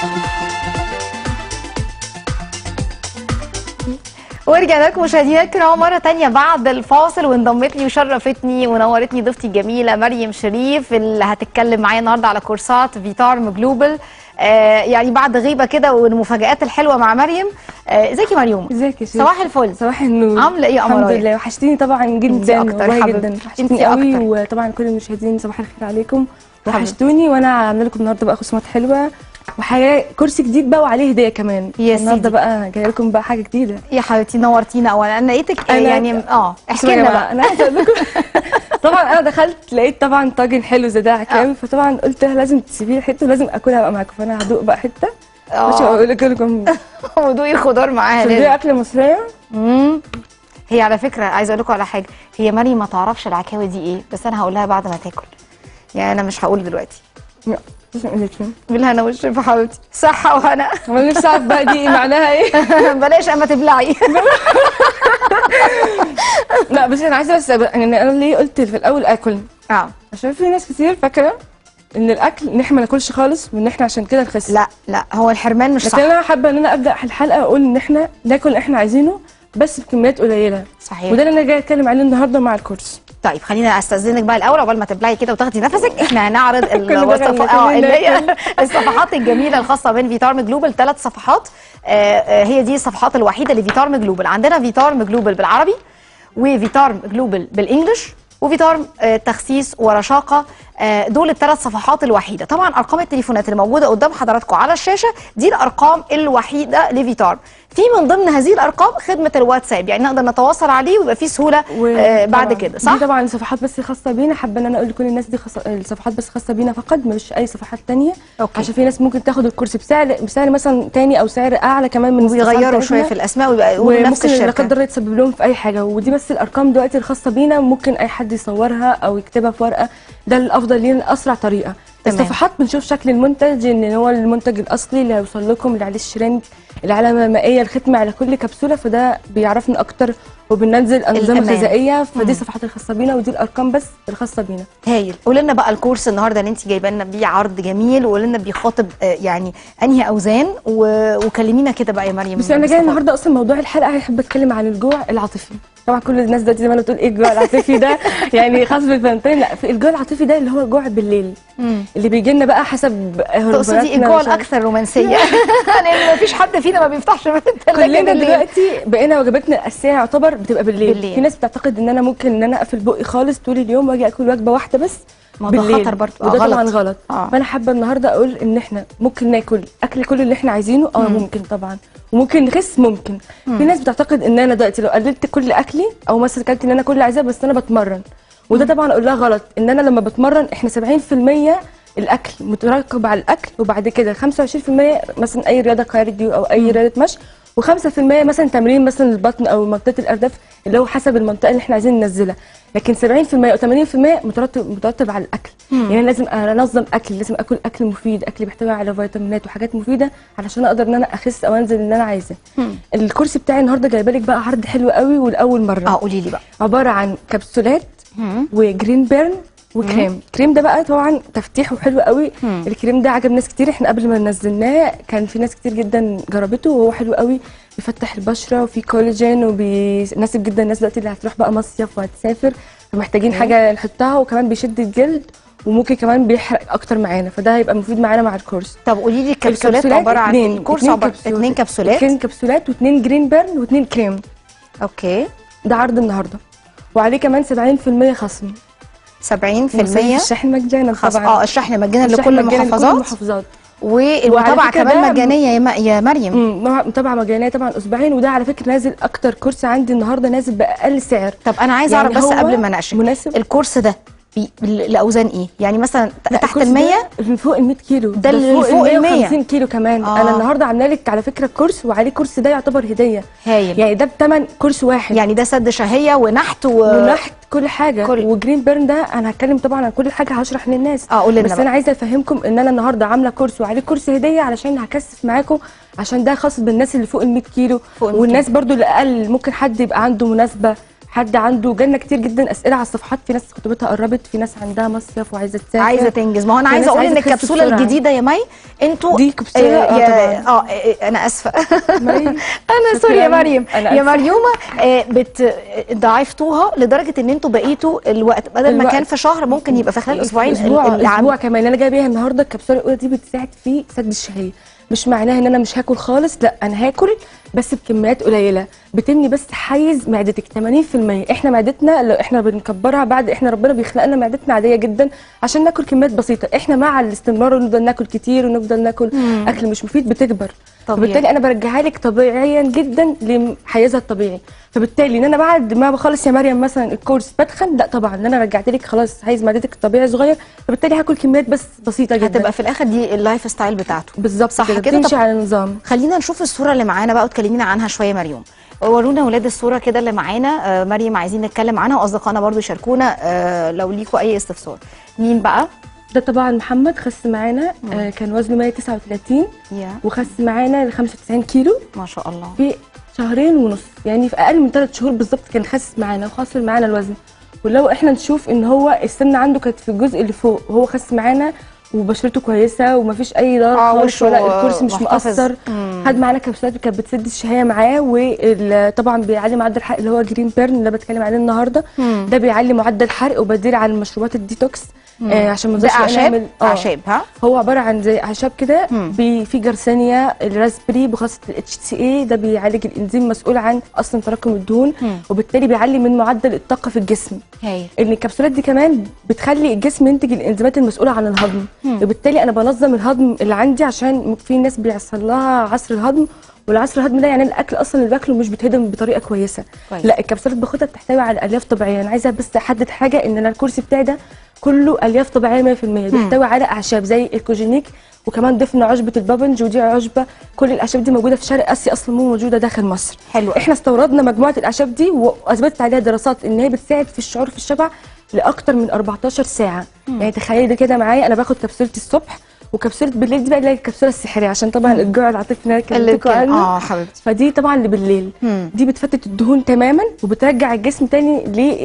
ورجعنا لكم مشاهدينا الكرام مرة تانية بعد الفاصل وانضمت لي وشرفتني ونورتني ضيفتي الجميلة مريم شريف اللي هتتكلم معايا النهاردة على كورسات فيتارم جلوبال آه يعني بعد غيبة كده والمفاجآت الحلوة مع مريم آه، ازيك يا مريم؟ ازيك يا شيخ صباح الفل صباح النور عاملة ايه يا الحمد قمراية؟ لله وحشتيني طبعا جدا أكتر والله حبيبتي. جدا انتي وحشتيني قوي أكتر. وطبعا كل المشاهدين صباح الخير عليكم وحشتوني وانا عامله لكم النهارده بقى خصومات حلوه وحاجه كرسي جديد بقى وعليه هديه كمان يا النهارده سيدي. بقى جايه لكم بقى حاجه جديده يا حبيبتي نورتينا اولا انا لقيتك آه، أنا- يعني اه احكي بصوا يا لنا جماعة، بقى انا عايزه اقول لكم طبعا انا دخلت لقيت طبعا طاجن حلو زي ده عكاوي فطبعا قلت لازم تسيبيه حته لازم اكلها بقى معاكم فانا هدوق بقى حته مش اه هقول لكم ودوقي الخضار معاها عشان لازم. دي اكله مصريه مم. هي على فكره عايزه اقول لكم على حاجه هي مريم ما تعرفش العكاوي دي ايه بس انا هقول لها بعد ما تاكل يعني انا مش هقول دلوقتي لا، مش هقول لكم. بالهنا والشفا حبيبتي صحه وهنا انا نفسي اعرف بقى دي معناها ايه بلاش اما تبلعي لا بس انا عايزه بس أبقى- يعني انا ليه قلت في الاول اكل اه عشان في ناس كتير فاكره ان الاكل ان احنا ما ناكلش خالص وان احنا عشان كده نخس لا لا هو الحرمان مش صح لكن انا حابه ان انا ابدا الحلقه اقول ان احنا ناكل اللي احنا عايزينه بس بكميات قليله صحيح وده اللي انا جايه اتكلم عليه النهارده مع الكورس طيب خلينا استاذنك بقى الاول عقبال ما تبلعي كده وتاخدي نفسك احنا هنعرض كل ده الوصف غنى، اه كل اللي ده هي الصفحات الجميله الخاصه بين فيتارم جلوبال ثلاث صفحات آه، آه، هي دي الصفحات الوحيده لفيتارم جلوبال عندنا فيتارم جلوبال بالعربي وفيتارم جلوبال بالانجلش وفيتارم آه، تخسيس ورشاقه آه، دول الثلاث صفحات الوحيده طبعا ارقام التليفونات اللي موجوده قدام حضراتكم على الشاشه دي الارقام الوحيده لفيتارم في من ضمن هذه الارقام خدمه الواتساب يعني نقدر نتواصل عليه ويبقى في سهوله آه، بعد طبعاً. كده صح دي طبعا صفحات بس خاصه بينا حابه ان انا اقول لكل الناس دي خص... الصفحات بس خاصه بينا فقط مش اي صفحات تانية أوكي. عشان في ناس ممكن تاخد الكورس بسعر بسعر مثلا تاني او سعر اعلى كمان من الصفحات ويغيروا شويه بتاعتنا. في الاسماء ويبقى يقولوا نفس وممكن لا الشركه قدر الله يتسبب لهم في اي حاجه ودي بس الارقام دلوقتي الخاصه بينا ممكن اي حد يصورها او يكتبها في ورقه ده الافضل لينا اسرع طريقه تمام. الصفحات بنشوف شكل المنتج ان هو المنتج الاصلي اللي هيوصل لكم اللي عليه الشرنج العلامه المائيه الختم على كل كبسوله فده بيعرفنا اكتر وبننزل انظمه الأمان. غذائيه فدي مم. الصفحات الخاصه بينا ودي الارقام بس الخاصه بينا هايل قول لنا بقى الكورس النهارده اللي انت جايبه لنا بيه عرض جميل وقول لنا بيخاطب آه، يعني انهي اوزان و... وكلمينا كده بقى يا مريم بس انا جايه باستفاضة. النهارده اصلا موضوع الحلقه هحب اتكلم عن الجوع العاطفي طبعا كل الناس دلوقتي زي ما انا بتقول ايه الجوع العاطفي ده يعني خاص بالفانتين لا في الجوع العاطفي ده اللي هو الجوع بالليل مم. اللي بيجي لنا بقى حسب تقصدي هرموناتنا الجوع ومش عارف- الاكثر رومانسيه لان مفيش حد فينا ما بيفتحش من الثلاجه كلنا بالليل. دلوقتي بقينا وجباتنا الاساسيه يعتبر بتبقى بالليل. بالليل. في ناس بتعتقد ان انا ممكن ان انا اقفل بقي خالص طول اليوم واجي اكل وجبه واحده بس ما ده بالليل خطر برضه. آه، وده طبعا غلط. غلط آه. فانا حابه النهارده اقول ان احنا ممكن ناكل اكل كل اللي احنا عايزينه اه ممكن طبعا وممكن نخس ممكن في ناس بتعتقد ان انا دلوقتي لو قللت كل اكلي او مثلا اكلت ان انا كل اللي عايزاه بس انا بتمرن وده طبعا اقول لها غلط ان انا لما بتمرن احنا 70% الاكل متركب على الاكل وبعد كده 25% مثلا اي رياضه كارديو او اي رياضه مشي و5% مثلا تمرين مثلا البطن او منطقه الارداف اللي هو حسب المنطقه اللي احنا عايزين ننزلها لكن 70% او 80% مترتب مترتب على الاكل يعني أنا لازم انظم اكل لازم اكل اكل مفيد اكل بيحتوي على فيتامينات وحاجات مفيده علشان اقدر ان انا اخس او انزل اللي انا عايزاه الكورس بتاعي النهارده جايبه لك بقى عرض حلو قوي ولاول مره اه قولي لي بقى عباره عن كبسولات مم. وجرين بيرن وكريم الكريم ده بقى طبعا تفتيحه حلو قوي مم. الكريم ده عجب ناس كتير احنا قبل ما نزلناه كان في ناس كتير جدا جربته وهو حلو قوي بيفتح البشره وفيه كولاجين وبيناسب جدا الناس دلوقتي اللي هتروح بقى مصيف وهتسافر فمحتاجين حاجه نحطها وكمان بيشد الجلد وممكن كمان بيحرق اكتر معانا فده هيبقى مفيد معانا مع الكورس طب قولي لي الكبسولات عباره عن اتنين- الكورس اتنين عباره كبسولات. اثنين كبسولات اتنين كبسولات واثنين جرين بيرن واثنين كريم اوكي ده عرض النهارده وعليه كمان 70% خصم 70% الشحن مجانا خاص طبعا اه الشحن مجانا الشحن لكل مجانا لكل المحافظات المحافظات والمتابعه وعلى فكرة كمان ده- مجانيه يا, م- يا مريم امم نوع- متابعه مجانيه طبعا اسبوعين وده على فكره نازل اكتر كورس عندي النهارده نازل باقل سعر طب انا عايزه يعني اعرف بس هو قبل ما اناقشك مناسب الكورس ده بي... لاوزان ايه يعني مثلا ت- لا، تحت الكورس ال 100 ده اللي فوق ال 100 كيلو ده اللي فوق ال 100. 150 كيلو كمان آه. انا النهارده عامله لك على فكره كورس وعليه كورس ده يعتبر هديه هايل يعني ده بثمن كورس واحد يعني ده سد شهيه ونحت و... ونحت كل حاجه كل- وجرين بيرن ده انا هتكلم طبعا عن كل حاجه هشرح للناس اه قول لنا بس بقى. انا عايزه افهمكم ان انا النهارده عامله كورس وعليه كورس هديه علشان هكثف معاكم عشان ده خاص بالناس اللي فوق ال 100 كيلو فوق ال 100 والناس برضو اللي اقل ممكن حد يبقى عنده مناسبه حد عنده جالنا كتير جدا اسئله على الصفحات في ناس خطوبتها قربت في ناس عندها مصيف وعايزه تسافر عايزه تنجز ما هو انا في عايزه ناس اقول ان عايزة تخس الكبسوله بسرعة. الجديده يا مي انتوا دي كبسولة؟ آه آه يا- طبعاً. اه آه، انا اسفه مي، انا شكراً. سوري يا مريم أنا يا آسفة. مريومه آه، بت ضاعفتوها لدرجه ان انتوا بقيتوا الوقت بدل ما الوقت. كان في شهر ممكن يبقى في خلال اسبوعين اسبوع ال- العم- اسبوع كمان انا جايه بيها النهارده الكبسوله الاولى دي بتساعد في سد الشهيه مش معناها ان انا مش هاكل خالص لا انا هاكل بس بكميات قليله بتمني بس حيز معدتك 80% احنا معدتنا لو احنا بنكبرها بعد احنا ربنا بيخلقنا معدتنا عاديه جدا عشان ناكل كميات بسيطه احنا مع الاستمرار ونفضل ناكل كتير ونفضل ناكل اكل مش مفيد بتكبر طبيعي. فبالتالي انا برجعها لك طبيعيا جدا لحيزها الطبيعي فبالتالي ان انا بعد ما بخلص يا مريم مثلا الكورس بدخن لا طبعا ان انا رجعت لك خلاص حيز معدتك الطبيعي صغير فبالتالي هاكل كميات بس بسيطه جدا هتبقى في الاخر دي اللايف ستايل بتاعته بالظبط صح كده كده؟ بتمشي طب- على نظام خلينا نشوف الصوره اللي معانا بقى وتكلمينا عنها شويه مريم ورونا ولاد الصوره كده اللي معانا آه، مريم عايزين نتكلم عنها واصدقائنا برضو يشاركونا آه، لو ليكوا اي استفسار مين بقى ده طبعا محمد خس معانا آه كان وزنه 139 يا وخس معانا ل 95 كيلو ما شاء الله في شهرين ونص يعني في اقل من ثلاث شهور بالظبط كان خس معانا وخسر معانا الوزن ولو احنا نشوف ان هو السن عنده كانت في الجزء اللي فوق وهو خس معانا وبشرته كويسه ومفيش اي ضرر آه، خالص وشه ولا الكرسي مش محتفظ. مقصر خد معانا كبسولات كانت بتسد الشهيه معاه وطبعا بيعلي معدل الحرق اللي هو جرين بيرن اللي بتكلم عليه النهارده مم. ده بيعلي معدل الحرق وبديل على المشروبات الديتوكس آه عشان ما ده نفضلش بقى اعشاب نعمل- آه. اعشاب ها هو عباره عن زي اعشاب كده مم. بي- في جرسانيا الراسبري بخاصه الاتش تي اي ده بيعالج الانزيم المسؤول عن اصلا تراكم الدهون مم. وبالتالي بيعلي من معدل الطاقه في الجسم هايل ان الكبسولات دي كمان بتخلي الجسم ينتج الانزيمات المسؤوله عن الهضم مم. وبالتالي انا بنظم الهضم اللي عندي عشان في ناس بيحصل لها عصر الهضم والعصر الهضم ده يعني الاكل اصلا اللي باكله مش بيتهضم بطريقه كويسه كويس. لا الكبسولات باخدها بتحتوي على الياف طبيعيه انا عايزه بس احدد حاجه ان انا الكرسي بتاعي ده كله الياف طبيعيه 100% بيحتوي على اعشاب زي الكوجينيك وكمان ضفنا عشبه البابنج ودي عشبه كل الاعشاب دي موجوده في شرق اسيا اصلا مو موجوده داخل مصر حلو احنا استوردنا مجموعه الاعشاب دي واثبتت عليها دراسات ان هي بتساعد في الشعور في الشبع لاكتر من 14 ساعه يعني تخيلي كده معايا انا باخد كبسولتي الصبح وكبسوله بالليل دي بقى اللي هي الكبسوله السحريه عشان طبعا الجوع العاطفي اللي انا اللي كلمتكم كان- عنه اه حبيبتي فدي طبعا اللي بالليل مم. دي بتفتت الدهون تماما وبترجع الجسم تاني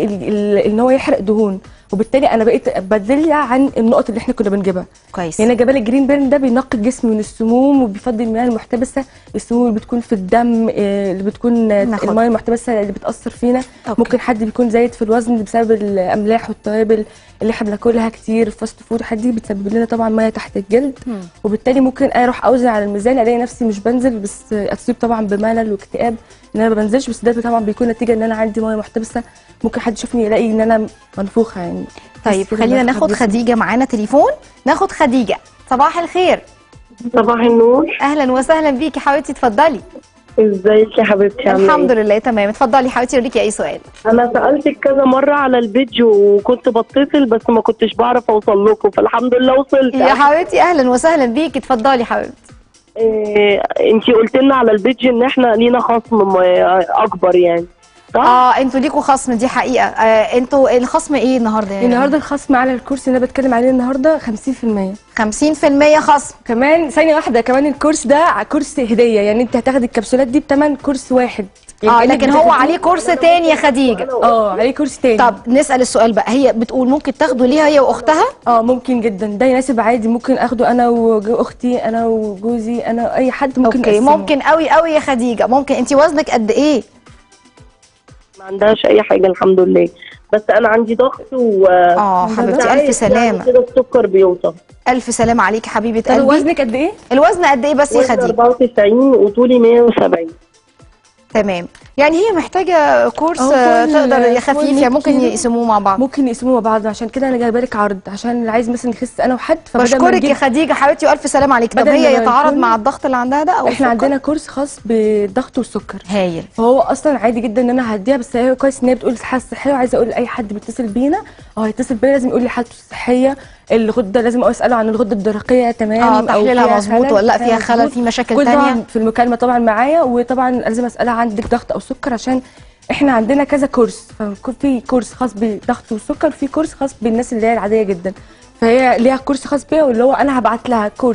لان هو يحرق دهون وبالتالي انا بقيت بدل عن النقط اللي احنا كنا بنجيبها كويس يعني جبل الجرين بيرن ده بينقي الجسم من السموم وبيفضي المياه المحتبسه السموم اللي بتكون في الدم آه، اللي بتكون آه، ناخد. المياه المحتبسه اللي بتاثر فينا أوكي. ممكن حد بيكون زايد في الوزن بسبب الاملاح والتوابل اللي احنا بناكلها كتير الفاست فود الحاجات دي بتسبب لنا طبعا ميه تحت الجلد مم. وبالتالي ممكن اروح اوزن على الميزان الاقي نفسي مش بنزل بس اصيب طبعا بملل واكتئاب ان انا ما بنزلش بس ده طبعا بيكون نتيجه ان انا عندي ميه محتبسه ممكن حد يشوفني يلاقي ان انا منفوخه يعني طيب بس كده خلينا بفقد ناخد جسمي. خديجه معانا تليفون ناخد خديجه صباح الخير صباح النور اهلا وسهلا بيكي حبيبتي اتفضلي ازيك يا حبيبتي عامله الحمد ايه لله تمام اتفضلي حبيبتي ليكي اي سؤال انا سالتك كذا مره على البيج وكنت بتصل بس ما كنتش بعرف اوصل لكم فالحمد لله وصلت يا حبيبتي اهلا وسهلا بيكي اتفضلي حبيبتي إيه انتي قلت لنا على البيج ان احنا لينا خصم م- اكبر يعني صح اه انتوا ليكوا خصم دي حقيقه آه انتوا الخصم ايه النهارده يعني النهارده الخصم على الكورس اللي انا بتكلم عليه النهارده 50% 50% خصم كمان ثانيه واحده كمان الكورس ده كورس هديه يعني انت هتاخدي الكبسولات دي بثمن كورس واحد يعني اه كأنك لكن هو بتاخدي- عليه كورس تاني يا خديجه اه عليه كورس تاني طب نسال السؤال بقى هي بتقول ممكن تاخدوا ليها هي واختها اه ممكن جدا ده يناسب عادي ممكن اخده انا واختي انا وجوزي انا اي حد ممكن اوكي نقسمه. ممكن قوي قوي يا خديجه ممكن انت وزنك قد ايه ما عندهاش اي حاجه الحمد لله بس انا عندي ضغط و اه حبيبتي ساعات الف يعني سلامه كده السكر بيوصل الف سلامه عليكي حبيبه طب قلبي وزنك قد ايه؟ الوزن قد ايه بس يا وزن خديجه 94 وطولي 170 تمام يعني هي محتاجه كورس أهو آه، كل- تقدر يا كل خفيف يعني ممكن كيلو. يقسموه مع بعض ممكن يقسموه مع بعض عشان كده انا جايبه لك عرض عشان اللي عايز مثلا يخس انا وحد فبدل ما بشكرك يا نجيب- خديجه حبيبتي والف سلامه عليك طب بدل هي ما يتعارض يكون- مع الضغط اللي عندها ده او احنا السكر؟ عندنا كورس خاص بالضغط والسكر هايل فهو اصلا عادي جدا ان انا هديها بس هي كويس ان هي بتقول الحاله الصحيه وعايزه اقول لاي حد بيتصل بينا او هيتصل بينا لازم يقول لي حالته الصحيه الغده لازم اساله عن الغده الدرقيه تمام اه أو تحليلها فيها مظبوط خلل، ولا لا فيها خلل مظبوط. في مشاكل كل تانية طبعا في المكالمه طبعا معايا وطبعا لازم اسالها عندك ضغط او سكر عشان احنا عندنا كذا كورس فكون في كورس خاص بالضغط والسكر وفي كورس خاص بالناس اللي هي العاديه جدا فهي ليها كورس خاص بيها واللي هو انا هبعت لها كورس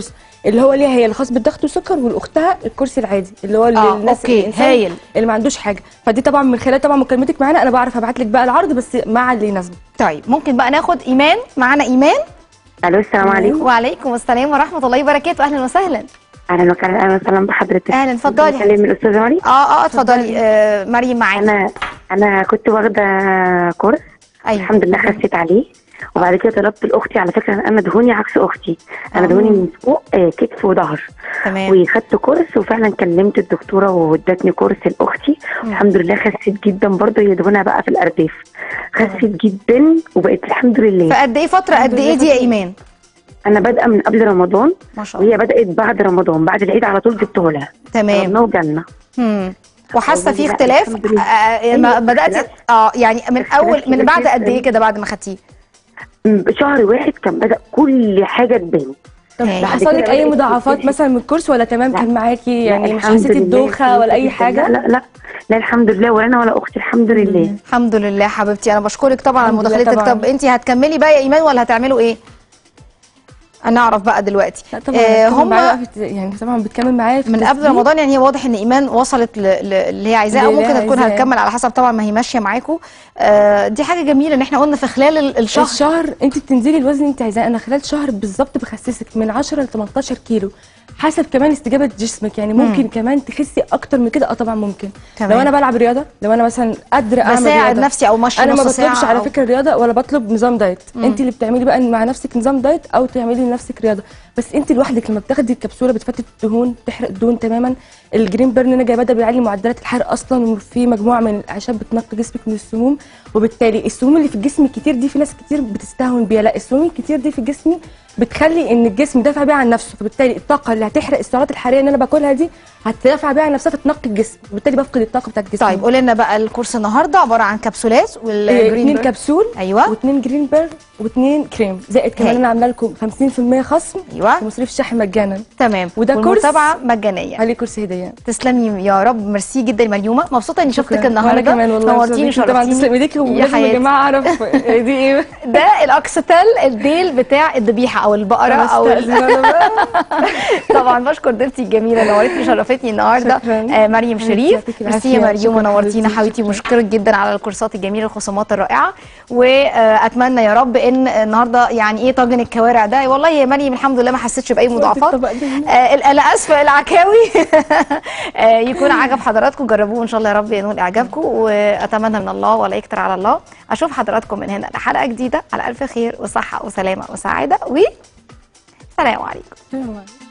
اللي هو ليها هي الخاص بالضغط والسكر والاختها الكرسي العادي اللي هو آه، للناس أوكي، الإنسان هايل. اللي ما عندوش حاجه فدي طبعا من خلال طبعا مكالمتك معانا انا بعرف ابعت لك بقى العرض بس مع اللي يناسبك طيب ممكن بقى ناخد ايمان معانا ايمان الو السلام عليكم وعليكم السلام ورحمه الله وبركاته اهلا وسهلا اهلا وسهلا اهلا وسهلا بحضرتك أهلاً، اتفضلي. بكلم الاستاذه مريم اه اه اتفضلي آه مريم معانا انا انا كنت واخده كورس أيوة. الحمد لله خسيت عليه وبعد كده طلبت لاختي على فكره انا دهوني عكس اختي انا آه. دهوني من فوق آه، كتف وظهر تمام وخدت كورس وفعلا كلمت الدكتوره وادتني كورس لاختي الحمد لله خسيت جدا برضه هي دهونها بقى في الارداف خسيت جدا وبقت الحمد لله فقد ايه فتره قد ايه دي يا ايمان انا بادئه من قبل رمضان ما شاء الله وهي بدات بعد رمضان بعد العيد على طول جبته لها تمام طلبناه وجالنا مم. وحاسه في لا، اختلاف الحمد لله. آه، آه، ما أيوة، بداتي اختلاف. اه يعني من اختلاف اول من كبير بعد قد جداً. ايه كده بعد ما خدتيه شهر واحد كان بدا كل حاجه تبان طب هايل. حصل لك كده اي بدأت مضاعفات تبتدي. مثلا من الكورس ولا تمام لا. كان معاكي يعني مش الحمد حسيتي لله، بدوخه ولا اي لا حاجه لا لا لا الحمد لله ولا انا ولا اختي الحمد لله الحمد لله حبيبتي انا بشكرك طبعا على الحمد لله مداخلتك طبعاً. طب انت هتكملي بقى يا ايمان ولا هتعملوا ايه هنعرف بقى دلوقتي لا طبعا آه هم هم يعني طبعا بتكمل معايا في من قبل التسجيل. رمضان يعني هي واضح ان ايمان وصلت ل- ل- اللي هي عايزاه او اللي هي ممكن تكون عايزاه. هتكمل على حسب طبعا ما هي ماشيه معاكم آه دي حاجه جميله ان احنا قلنا في خلال ال- الشهر الشهر انت بتنزلي الوزن اللي انت عايزاه انا خلال شهر بالظبط بخسسك من 10 ل 18 كيلو حسب كمان استجابه جسمك يعني ممكن كمان تخسي اكتر من كده اه طبعا ممكن تمام. لو انا بلعب رياضه لو انا مثلا قادره اعمل بساعد رياضه نفسي او ماشي انا ما نص بطلبش ساعة على أو- فكره رياضه ولا بطلب نظام دايت انت اللي بتعملي بقى مع نفسك نظام دايت او تعملي لنفسك رياضه بس انت لوحدك لما بتاخدي الكبسوله بتفتت الدهون تحرق الدهون تماما الجرين بيرن انا جايباه ده بيعلي معدلات الحرق اصلا وفي مجموعه من الاعشاب بتنقي جسمك من السموم وبالتالي السموم اللي في الجسم الكتير دي في ناس كتير بتستهون بيها لا السموم الكتير دي في الجسم بتخلي ان الجسم دافع بيها عن نفسه فبالتالي الطاقه اللي هتحرق السعرات الحراريه اللي انا باكلها دي هتدافع بيها عن نفسها فتنقي الجسم وبالتالي بفقد الطاقه بتاعت الجسم طيب قولي لنا بقى الكورس النهارده عباره عن كبسولات إيه، والجرين اتنين بير. كبسول ايوه واثنين جرين بير واثنين كريم زائد كمان هاي. انا عامله لكم 50% خصم ايوه ومصاريف شحن مجانا تمام وده كورس- والمتابعه مجانيه عليه كورس هديه تسلمي يا رب ميرسي جدا يا مريومه مبسوطه اني شفتك شكراً. النهارده وانا كمان والله نورتيني أستاذ بنتي. طبعا تسلم شرفتيني ايديكي يا ولازم يا حياتي. جماعه اعرف دي ايه ده الاكستل الديل بتاع الذبيحه او البقره او ال- أستأذن أنا بقى. طبعا بشكر ضيفتي الجميله نورتني شرفتني النهارده شكراً. آه مريم حبيبتي، شريف يعطيكي ميرسي يا العافية. مريم شكراً ونورتينا حبيبتي، حبيبتي شكراً. مشكورك جدا على الكورسات الجميله الخصومات الرائعه واتمنى يا رب ان النهارده يعني ايه طاجن الكوارع ده والله يا مريم الحمد لله ما حسيتش باي مضاعفات الطبق ده. آه ال- انا اسفه العكاوي آه يكون عجب حضراتكم جربوه ان شاء الله يا رب ينول اعجابكم واتمنى من الله ولا يكتر على الله اشوف حضراتكم من هنا لحلقه جديده على الف خير وصحه وسلامه وسعاده و سلام عليكم أيوة.